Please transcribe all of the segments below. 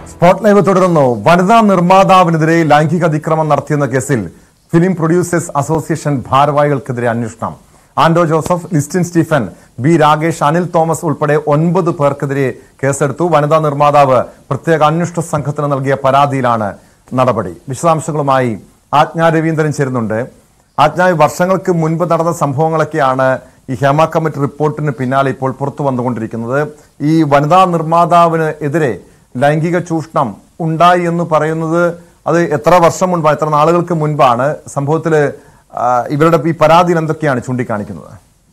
Spot live തുടരുന്നു വനിതാ നിർമ്മാതാവിനെതിരെ ലൈംഗിക അതിക്രമം നടത്തിയെന്ന കേസിൽ ഫിലിം പ്രൊഡ്യൂസേഴ്സ് അസോസിയേഷൻ ഭാരവാഹികൾക്കെതിരെ അന്വേഷണം ആൻഡോ ജോസഫ് ലിസ്റ്റിൻ സ്റ്റീഫൻ ബി രാകേഷ് അനിൽ തോമസ് ഉൾപ്പെടെ ഒൻപത് പേർക്കെതിരെ കേസെടുത്തു വനിതാ നിർമ്മാതാവ് പ്രത്യേക അന്വേഷണ സംഘത്തിന് നൽകിയ പരാതിയിലാണ് നടപടി വിശദാംശങ്ങളുമായി ആജ്ഞ രവീന്ദ്രൻ ചേരുന്നുണ്ട് ആജ്ഞ വർഷങ്ങൾക്ക് മുൻപ് നടന്ന സംഭവങ്ങളൊക്കെയാണ് ഈ ഹേമ കമ്മിറ്റി റിപ്പോർട്ടിന് പിന്നാലെ ഇപ്പോൾ പുറത്തു വന്നുകൊണ്ടിരിക്കുന്നത് ഈ വനിതാ നിർമ്മാതാവിന് എതിരെ ലൈംഗിക ചൂഷണം ഉണ്ടായി എന്ന് പറയുന്നത് അത് എത്ര വർഷം മുൻപാണ് എത്ര നാളുകൾക്ക് മുൻപാണ് സംഭവത്തിൽ ഇവരുടെ ഈ പരാതിയിൽ എന്തൊക്കെയാണ് ചൂണ്ടിക്കാണിക്കുന്നത്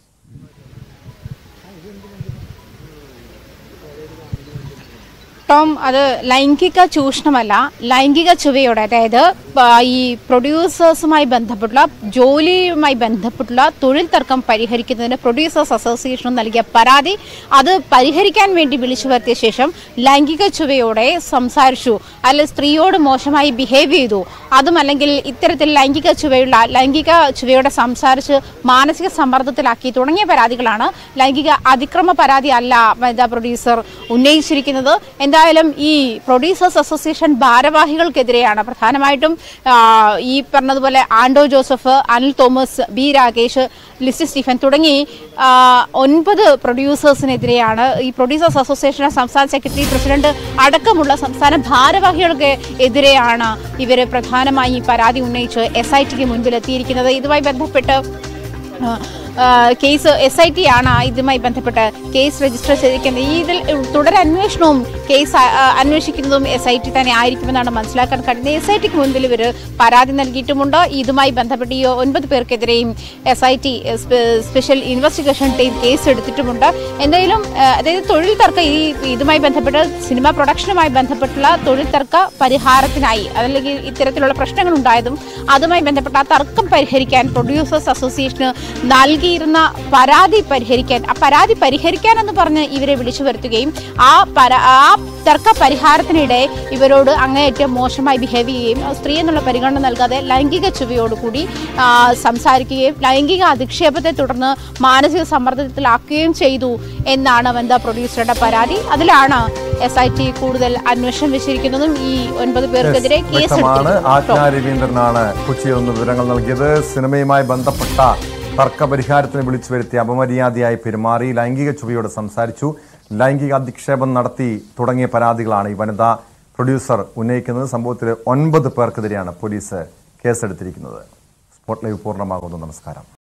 ടോം അത് ലൈംഗിക ചൂഷണമല്ല ലൈംഗിക ചുവയോടെ അതായത് ആ, ഈ പ്രൊഡ്യൂസേഴ്സുമായി ബന്ധപ്പെട്ടുള്ള ജോലിയുമായി ബന്ധപ്പെട്ടുള്ള തൊഴിൽ തർക്കം പരിഹരിക്കുന്നതിന് പ്രൊഡ്യൂസേഴ്സ് അസോസിയേഷൻ നൽകിയ പരാതി അത് പരിഹരിക്കാൻ വേണ്ടി വിളിച്ചു വരുത്തിയ ശേഷം ലൈംഗിക ചുവയോടെ സംസാരിച്ചു അല്ലെങ്കിൽ സ്ത്രീയോട് മോശമായി ബിഹേവ് ചെയ്തു അതും അല്ലെങ്കിൽ ഇത്തരത്തിൽ ലൈംഗിക ചുവയുള്ള ലൈംഗിക ചുവയോടെ സംസാരിച്ച് മാനസിക സമ്മർദ്ദത്തിലാക്കി തുടങ്ങിയ പരാതികളാണ് ലൈംഗിക അതിക്രമ പരാതി അല്ല വനിതാ പ്രൊഡ്യൂസർ ഉന്നയിച്ചിരിക്കുന്നത് എന്തായാലും ഈ പ്രൊഡ്യൂസേഴ്സ് അസോസിയേഷൻ ഭാരവാഹികൾക്കെതിരെയാണ് പ്രധാനമായിട്ടും ആ, ഈ പറഞ്ഞതുപോലെ ആൻഡോ ജോസഫ് അനിൽ തോമസ് ബി രാകേഷ് ലിസ്റ്റ് സ്റ്റീഫൻ തുടങ്ങി ആ, ഒൻപത് പ്രൊഡ്യൂസേഴ്സിനെതിരെയാണ് ഈ പ്രൊഡ്യൂസേഴ്സ് അസോസിയേഷൻ സംസ്ഥാന സെക്രട്ടറി പ്രസിഡന്റ് അടക്കമുള്ള സംസ്ഥാന ഭാരവാഹികൾക്ക് എതിരെയാണ് ഇവർ പ്രധാനമായി ഈ പരാതി ഉന്നയിച്ച് എസ് ഐ ടിക്ക് മുൻപിൽ എത്തിയിരിക്കുന്നത് ഇതുമായി ബന്ധപ്പെട്ട് ആ, ആ, കേസ് എസ് ഐ ടി ആണ് ഇതുമായി ബന്ധപ്പെട്ട് കേസ് രജിസ്റ്റർ ചെയ്തിരിക്കുന്നത് ഈ ഇതിൽ തുടരന്വേഷണവും കേസ് ആ, ആ, അന്വേഷിക്കുന്നതും എസ് ഐ ടി തന്നെ ആയിരിക്കുമെന്നാണ് മനസ്സിലാക്കാൻ കഴിയുന്നത് എസ് ഐ ടിക്ക് മുൻപിൽ ഇവർ പരാതി നൽകിയിട്ടുമുണ്ട് ഇതുമായി ബന്ധപ്പെട്ട് ഈ ഒൻപത് പേർക്കെതിരെയും S I T special investigation team case എടുത്തിട്ടുമുണ്ട് എന്തായാലും ആ, അതായത് തൊഴിൽ തർക്ക ഈ ഇതുമായി ബന്ധപ്പെട്ട് സിനിമ പ്രൊഡക്ഷനുമായി ബന്ധപ്പെട്ടുള്ള തൊഴിൽ തർക്ക പരിഹാരത്തിനായി അതല്ലെങ്കിൽ ഇത്തരത്തിലുള്ള പ്രശ്നങ്ങൾ ഉണ്ടായതും അതുമായി ബന്ധപ്പെട്ട ആ തർക്കം പരിഹരിക്കാൻ പ്രൊഡ്യൂസേഴ്സ് അസോസിയേഷന് നൽകിയിരുന്ന പരാതി പരിഹരിക്കാൻ ആ പരാതി പരിഹരിക്കാൻ എന്ന് പറഞ്ഞ് ഇവരെ വിളിച്ചു വരുത്തുകയും ആ പര ആ തർക്ക പരിഹാരത്തിനിടെ ഇവരോട് അങ്ങേയറ്റം മോശമായി ബിഹേവ് ചെയ്യുകയും ആ സ്ത്രീ എന്നുള്ള പരിഗണന നൽകാതെ ലൈംഗിക ചുവയോടുകൂടി ആ, സംസാരിക്കുകയും ലൈംഗിക അധിക്ഷേപത്തെ തുടർന്ന് മാനസിക സമ്മർദ്ദത്തിലാക്കുകയും ചെയ്തു എന്നാണ് വനിതാ പ്രൊഡ്യൂസറുടെ പരാതി അതിലാണ് എസ് ഐ ടി കൂടുതൽ അന്വേഷണം വെച്ചിരിക്കുന്നതും ഈ ഒൻപത് പേർക്കെതിരെ കേസ് വ്യക്തമാണ് ആജ്ഞ എടുത്തിരിക്കുന്നു. രവീന്ദ്രനാണ് കൊച്ചിയിൽ നിന്ന് വിവരങ്ങൾ നൽകിയത് സിനിമയുമായി ബന്ധപ്പെട്ട തർക്ക പരിഹാരത്തിന് വിളിച്ചു വരുത്തി അപമര്യാദയായി പെരുമാറി ലൈംഗിക ചുവയോട് സംസാരിച്ചു ലൈംഗിക അധിക്ഷേപം നടത്തി തുടങ്ങിയ പരാതികളാണ് ഈ വനിതാ പ്രൊഡ്യൂസർ ഉന്നയിക്കുന്നത് സംഭവത്തിൽ ഒൻപത് പേർക്കെതിരെയാണ് പോലീസ് കേസെടുത്തിരിക്കുന്നത് സ്പോട്ട് ലൈവ് പൂർണ്ണമാകുന്നു നമസ്കാരം